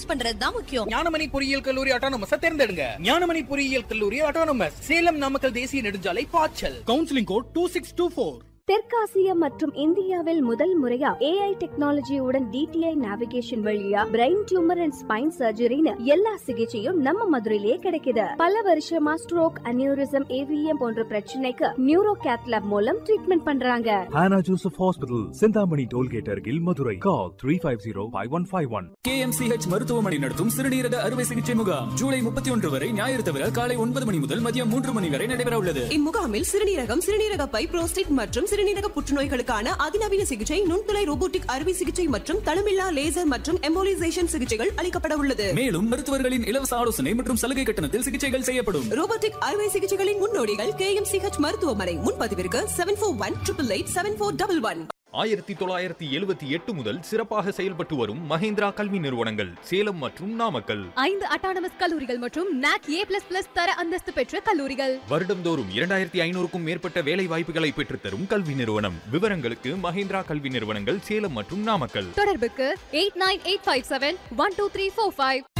Choose பண்றது தான் முக்கியம் ஞானமணி பொறியியல் கல்லூரி அட்டானமஸ் தேர்ந்தெடுங்க ஞானமணி பொறியியல் கல்லூரி அட்டானமஸ் சேலம் நாமக்கல் தேசிய நெடுஞ்சாலை பாய்ச்சல் counselling code two six two four தெற்காசியா மற்றும் இந்தியாவில் முதல் முறையா ஏஐ டெக்னாலஜியுடன் டிடிஐ நேவிகேஷன் வழியா பிரெயின் டியூமர் அண்ட் ஸ்பைன் சர்ஜரின்னு எல்லா சிகிச்சையும் நம்ம மதுரையிலேயே கிடைக்குது பல வருஷமா ஸ்ட்ரோக் அனியூரிசம் ஏவிஎம் போன்ற பிரச்சனைக்கு நியூரோ கேத்லாப் மூலம் ட்ரீட்மெண்ட் பண்றாங்க Hannah Joseph Hospital, Sindhamani Tollgate Argil, Madurai. Call 350-5151. KMCH மருத்துவமனை நடத்தும் சிறுநீரக அறுவை சிகிச்சை முகாம் ஜூலை முப்பத்தி ஒன்று வரை ஞாயிறு தவிர காலை ஒன்பது மணி முதல் மதியம் மூன்று மணி வரை நடைபெற உள்ளது இம்முகாமில் சிறுநீரகம் சிறுநீரக பை புரோஸ்டேட் மற்றும் சிறுநீரக புற்றுநோய்களுக்கான அதிநவீன சிகிச்சை நுண்துளை ரோபோட்டிக் அறுவை சிகிச்சை மற்றும் தளமில்லா லேசர் மற்றும் எம்போலிசேஷன் சிகிச்சைகள் அளிக்கப்பட உள்ளது மேலும் மருத்துவர்களின் இலவச ஆலோசனை மற்றும் சலுகை கட்டணத்தில் சிகிச்சைகள் செய்யப்படும் ரோபோட்டிக் அறுவை சிகிச்சைகளின் முன்னோடிகள் கே எம் சிஹெச் மருத்துவமனை முன்பதிவிற்கு seven four one triple eight seven four double one ஆயிரத்தி தொள்ளாயிரத்தி எழுபத்தி எட்டு முதல் சிறப்பாக செயல்பட்டு வரும் மஹேந்திரா கல்வி நிறுவனங்கள் சேலம் மற்றும் நாமக்கல் ஐந்து அட்டானமஸ் கல்லூரிகள் மற்றும் நாக் ஏ பிளஸ் பிளஸ் தர அந்தஸ்து பெற்ற கல்லூரிகள் வருடம்தோறும் இரண்டாயிரத்தி ஐநூறுக்கும் மேற்பட்ட வேலை வாய்ப்புகளை பெற்றுத்தரும் கல்வி நிறுவனம் விவரங்களுக்கு மஹேந்திரா கல்வி நிறுவனங்கள் சேலம் மற்றும் நாமக்கல் தொடர்புக்கு eight nine eight five seven one two three four five